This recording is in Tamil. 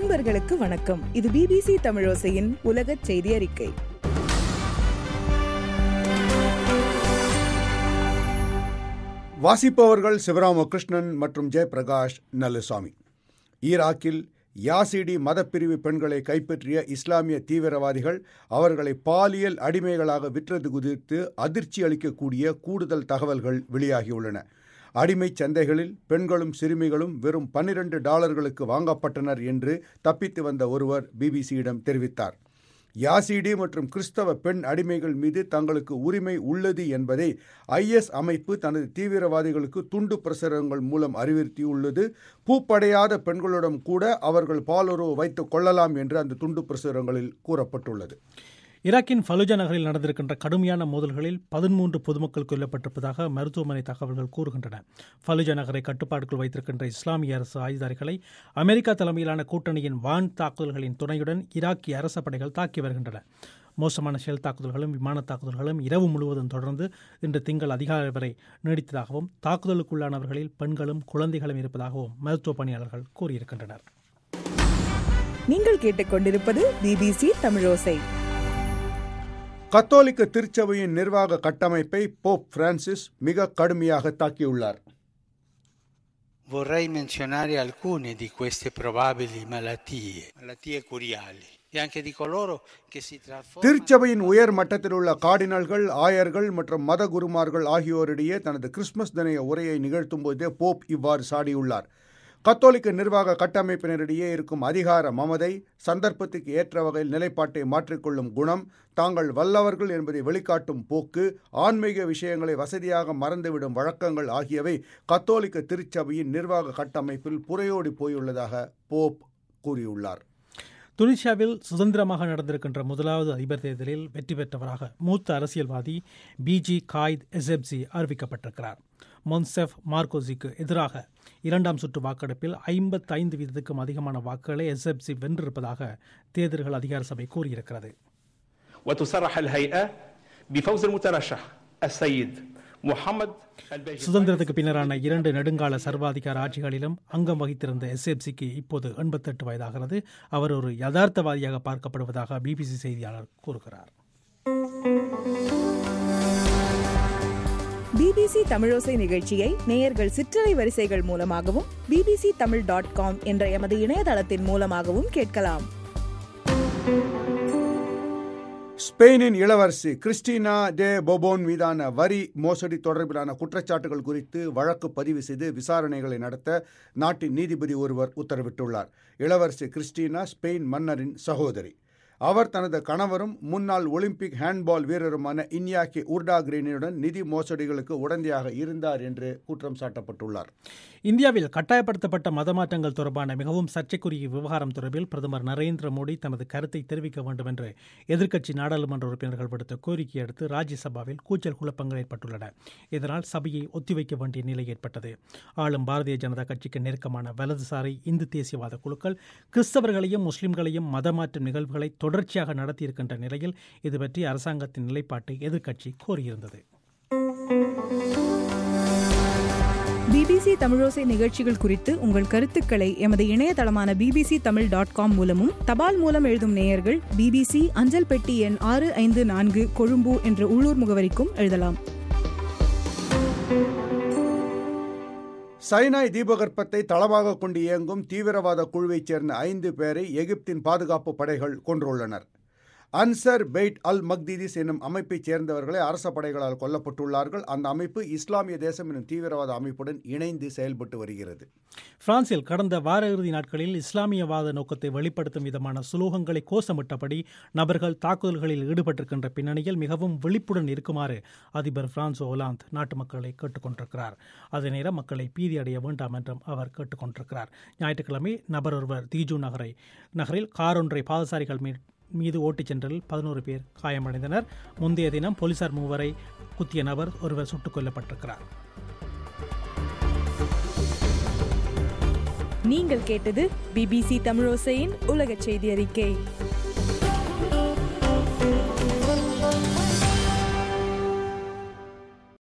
அன்பர்களுக்கு வணக்கம் இது பிபிசி தமிழோசையின் உலகச் செய்தி அறிக்கை வாசிப்பவர்கள் சிவராமகிருஷ்ணன் மற்றும் ஜெயபிரகாஷ் நல்லுசாமி ஈராக்கில் யாசிடி மதப்பிரிவு பெண்களை கைப்பற்றிய இஸ்லாமிய தீவிரவாதிகள் அவர்களை பாலியல் அடிமைகளாக விற்றது குறித்து அதிர்ச்சி அளிக்கக்கூடிய கூடுதல் தகவல்கள் வெளியாகியுள்ளன அடிமைச் சந்தைகளில் பெண்களும் சிறுமிகளும் வெறும் பன்னிரண்டு டாலர்களுக்கு வாங்கப்பட்டனர் என்று தப்பித்து வந்த ஒருவர் பிபிசியிடம் தெரிவித்தார் யாசிடி மற்றும் கிறிஸ்தவ பெண் அடிமைகள் மீது தங்களுக்கு உரிமை உள்ளது என்பதை ஐஎஸ் அமைப்பு தனது தீவிரவாதிகளுக்கு துண்டு பிரசுரங்கள் மூலம் அறிவுறுத்தியுள்ளது பூப்படையாத பெண்களிடம் கூட அவர்கள் பாலுறவு வைத்துக் கொள்ளலாம் என்று அந்த துண்டு பிரசுரங்களில் கூறப்பட்டுள்ளது ஈராக்கின் ஃபலுஜா நகரில் நடந்திருக்கின்ற கடுமையான மோதல்களில் பதிமூன்று பொதுமக்கள் கொல்லப்பட்டிருப்பதாக மருத்துவமனை தகவல்கள் கூறுகின்றன ஃபலுஜா நகரை கட்டுப்பாட்டுக்குள் வைத்திருக்கின்ற இஸ்லாமிய அரசு ஆயுதாரிகளை அமெரிக்கா தலைமையிலான கூட்டணியின் வான் தாக்குதல்களின் துணையுடன் ஈராக்கிய அரச படைகள் தாக்கி வருகின்றன மோசமான ஷெல் தாக்குதல்களும் விமான தாக்குதல்களும் இரவு முழுவதும் தொடர்ந்து இன்று திங்கள் அதிகாலை வரை நீடித்ததாகவும் தாக்குதலுக்குள்ளானவர்களில் பெண்களும் குழந்தைகளும் இருப்பதாகவும் மருத்துவ பணியாளர்கள் கூறியிருக்கின்றனர் நீங்கள் கேட்டுக்கொண்டிருப்பது பிபிசி தமிழோசை கத்தோலிக்க திருச்சபையின் நிர்வாக கட்டமைப்பை போப் பிரான்சிஸ் மிக கடுமையாக தாக்கியுள்ளார் Vorrei menzionare alcune di queste probabili malattie, malattie curiali, e anche di coloro che si trasformano. திருச்சபையின் உயர் மட்டத்தில் உள்ள கார்டினல்கள் ஆயர்கள் மற்றும் மத குருமார்கள் ஆகியோரிடையே தனது கிறிஸ்துமஸ் தின உரையை நிகழ்த்தும் போதே போப் இவ்வாறு சாடியுள்ளார் கத்தோலிக்க நிர்வாக கட்டமைப்பினரிடையே இருக்கும் அதிகார மமதை சந்தர்ப்பத்துக்கு ஏற்ற வகையில் நிலைப்பாட்டை மாற்றிக்கொள்ளும் குணம் தாங்கள் வல்லவர்கள் என்பதை வெளிக்காட்டும் போக்கு ஆன்மீக விஷயங்களை வசதியாக மறந்துவிடும் வழக்கங்கள் ஆகியவை கத்தோலிக்க திருச்சபையின் நிர்வாக கட்டமைப்பில் புறையோடி போயுள்ளதாக போப் கூறியுள்ளார் துனிஷியாவில் சுதந்திரமாக நடந்திருக்கின்ற முதலாவது அதிபர் தேர்தலில் வெற்றி பெற்றவராக மூத்த அரசியல்வாதி பிஜி காயித் எசெப்சி அறிவிக்கப்பட்டிருக்கிறார் மொன்செஃப் மார்கோசிக்கு எதிராக இரண்டாம் சுற்று வாக்கெடுப்பில் ஐம்பத்தைந்து வீதத்துக்கும் அதிகமான வாக்குகளை எஸ்எப்சி வென்றிருப்பதாக தேர்தல்கள் அதிகார சபை கூறியிருக்கிறது وتصرح الهيئة بفوز المترشح السيد محمد الباجي சுதந்திரத்துக்கு பின்னரான இரண்டு நெடுங்கால சர்வாதிகார ஆட்சிகளிலும் அங்கம் வகித்திருந்த எஸ்எப்சிக்கு இப்போது எண்பத்தெட்டு வயதாகிறது அவர் ஒரு யதார்த்தவாதியாக பார்க்கப்படுவதாக பிபிசி செய்தியாளர் கூறுகிறார் பிபிசி தமிழோசை நிகழ்ச்சியை நேயர்கள் சிற்றலை வரிசைகள் மூலமாகவும் பிபிசி தமிழ் டாட் காம் என்ற எமது இணையதளத்தின் மூலமாகவும் கேட்கலாம் ஸ்பெயினின் இளவரசி கிறிஸ்டினா டே பொபோன் மீதான வரி மோசடி தொடர்பிலான குற்றச்சாட்டுகள் குறித்து வழக்கு பதிவு செய்து விசாரணைகளை நடத்த நாட்டின் நீதிபதி ஒருவர் உத்தரவிட்டுள்ளார் இளவரசி கிறிஸ்டினா ஸ்பெயின் மன்னரின் சகோதரி அவர் தனது கணவரும் முன்னாள் ஒலிம்பிக் ஹேண்ட்பால் வீரருமான இன்யாக்கி உர்டா கிரீனுடன் நிதி மோசடிகளுக்கு உடந்தையாக இருந்தார் என்று குற்றம் சாட்டப்பட்டுள்ளார் இந்தியாவில் கட்டாயப்படுத்தப்பட்ட மதமாற்றங்கள் தொடர்பான மிகவும் சர்ச்சைக்குரிய விவகாரம் தொடர்பில் பிரதமர் நரேந்திர மோடி தனது கருத்தை தெரிவிக்க வேண்டும் என்று எதிர்க்கட்சி நாடாளுமன்ற உறுப்பினர்கள் விடுத்த கோரிக்கையை அடுத்து ராஜ்யசபாவில் கூச்சல் குழப்பங்கள் ஏற்பட்டுள்ளன இதனால் சபையை ஒத்திவைக்க வேண்டிய நிலை ஏற்பட்டது ஆளும் பாரதிய ஜனதா கட்சிக்கு நெருக்கமான வலதுசாரி இந்து தேசியவாத குழுக்கள் கிறிஸ்தவர்களையும் முஸ்லிம்களையும் மதமாற்றும் நிகழ்வுகளை தொடர்ச்சியாக நடத்தியிருக்கின்ற நிலையில் இது பற்றி அரசாங்கத்தின் நிலைப்பாட்டை எதிர்க்கட்சி கோரியிருந்தது பிபிசி தமிழோசை நிகழ்ச்சிகள் குறித்து உங்கள் கருத்துக்களை எமது இணையதளமான பிபிசி தமிழ் டாட் காம் மூலமும் தபால் மூலம் எழுதும் நேயர்கள் பிபிசி அஞ்சல் பெட்டி எண் ஆறு ஐந்து நான்கு கொழும்பு என்ற உள்ளூர் முகவரிக்கும் எழுதலாம் சைனாய் தீபகற்பத்தை தளமாக கொண்டு இயங்கும் தீவிரவாத குழுவைச் சேர்ந்த ஐந்து பேரை எகிப்தின் பாதுகாப்பு படைகள் கொன்றுள்ளனர் அன்சர் பெய்ட் அல் மக்தீதிஸ் என்னும் அமைப்பைச் சேர்ந்தவர்களை அரச படைகளால் கொல்லப்பட்டுள்ளார்கள் அந்த அமைப்பு இஸ்லாமிய தேசம் என்னும் தீவிரவாத அமைப்புடன் இணைந்து செயல்பட்டு வருகிறது பிரான்சில் கடந்த வார இறுதி நாட்களில் இஸ்லாமியவாத நோக்கத்தை வெளிப்படுத்தும் விதமான சுலோகங்களை கோஷமிட்டபடி நபர்கள் தாக்குதல்களில் ஈடுபட்டிருக்கின்ற பின்னணியில் மிகவும் விழிப்புடன் இருக்குமாறு அதிபர் பிரான்ஸ் ஒலாந்த் நாட்டு மக்களை கேட்டுக்கொண்டிருக்கிறார் அதே நேரம் மக்களை பீதி அடைய வேண்டாம் என்றும் அவர் கேட்டுக்கொண்டிருக்கிறார் ஞாயிற்றுக்கிழமை நபர் ஒருவர் தீஜு நகரை நகரில் கார் ஒன்றை பாதசாரிகள் மீ மீது ஓட்டிச் சென்றதில் பதினோரு பேர் காயமடைந்தனர் முந்தைய தினம் போலீசார் மூவரை குத்திய நபர் ஒருவர் சுட்டுக் கொல்லப்பட்டிருக்கிறார் நீங்கள் கேட்டது பிபிசி தமிழோசையின் உலகச் செய்தி அறிக்கை